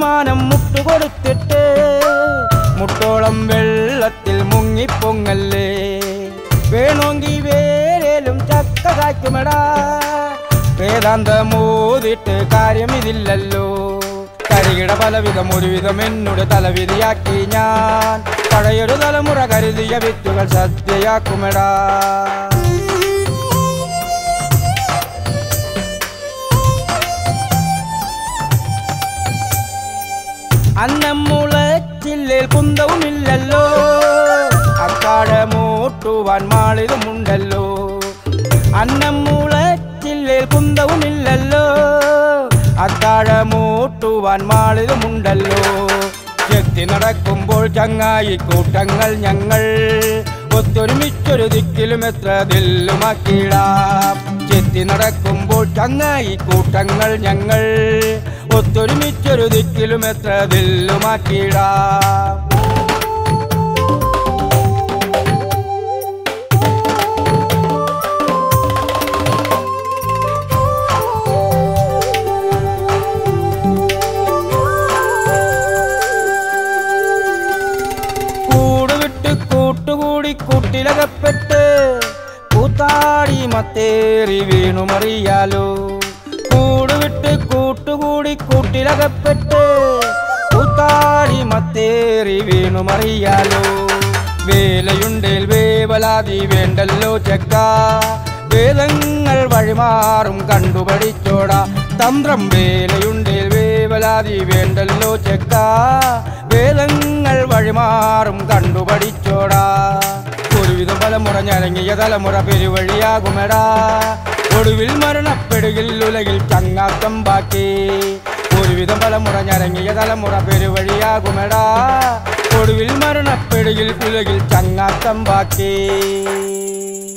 മാനം മുട്ടുകൊടുത്തിട്ട് മുട്ടോളം വെള്ളത്തിൽ മുങ്ങിപ്പൊങ്ങല്ലേ വേണമെങ്കിൽ വേരേലും ചക്ക കായ്ക്കുമെടാ വേദാന്ത മോതിട്ട് കാര്യമിതില്ലല്ലോ കരികിട പലവിധം ഒരുവിധം എന്നോട് തലവിധിയാക്കി ഞാൻ പഴയൊരു തലമുറ കരുതിയ വിത്തുകൾ സദ്യയാക്കുമെടാ അന്നം മുളച്ചില്ലേൽ കുന്തവുമില്ലല്ലോ അക്കാട മൂട്ടുവാൻ മാളിതുമുണ്ടല്ലോ അന്നം മുളച്ചില്ലേൽ കുന്തവുമില്ലല്ലോ അത്താഴ മൂട്ടുവാൻ മാളിതുമുണ്ടല്ലോ ചെത്തി നടക്കുമ്പോൾ ചങ്ങായി കൂട്ടങ്ങൾ ഞങ്ങൾ ഒത്തൊരുമിച്ചൊരു ദിക്കിലും എത്ര ദില്ലുമാക്കിടാം ചെത്തി നടക്കുമ്പോൾ ചങ്ങായി കൂട്ടങ്ങൾ ഞങ്ങൾ ഒത്തൊരുമിച്ചൊരു ദിക്കിലും എത്ര ദില്ലുമാക്കിടാം കൂട് വിട്ട് കൂട്ടുകൂടി കൂട്ടിലകപ്പെട്ട് കൂത്താടി മത്തേറി വീണുമറിയാലോ കൂട് വിട്ട് കൂട്ടുകൂടി കൂട്ടിലകപ്പെട്ട് കൂത്താടി മത്തേറി വീണുമറിയാലോ വേലയുണ്ടേൽ വേവലാതി വേണ്ടല്ലോ ചെക്ക വേദങ്ങൾ വഴിമാറും കണ്ടുപഠിച്ചോടാ തന്ത്രം വേലയുണ്ടേൽ വേവലാതി വേണ്ടല്ലോ ചെക്ക വേദങ്ങൾ വഴിമാറും കണ്ടുപഠിച്ചോടാ ഒരുവിധം തലമുറ ഞരങ്ങിയ തലമുറ പെരുവഴിയാകുമെടാ ഒടുവിൽ മരണപ്പെടുകിൽ ഉലകിൽ ചങ്ങാത്തം ബാക്കി ഒരുവിധം തലമുറ ഞരങ്ങിയ തലമുറ പെരുവഴിയാകുമെടാ ഒടുവിൽ മരണപ്പെടുകിൽ ഉലകിൽ ചങ്ങാത്തം ബാക്കി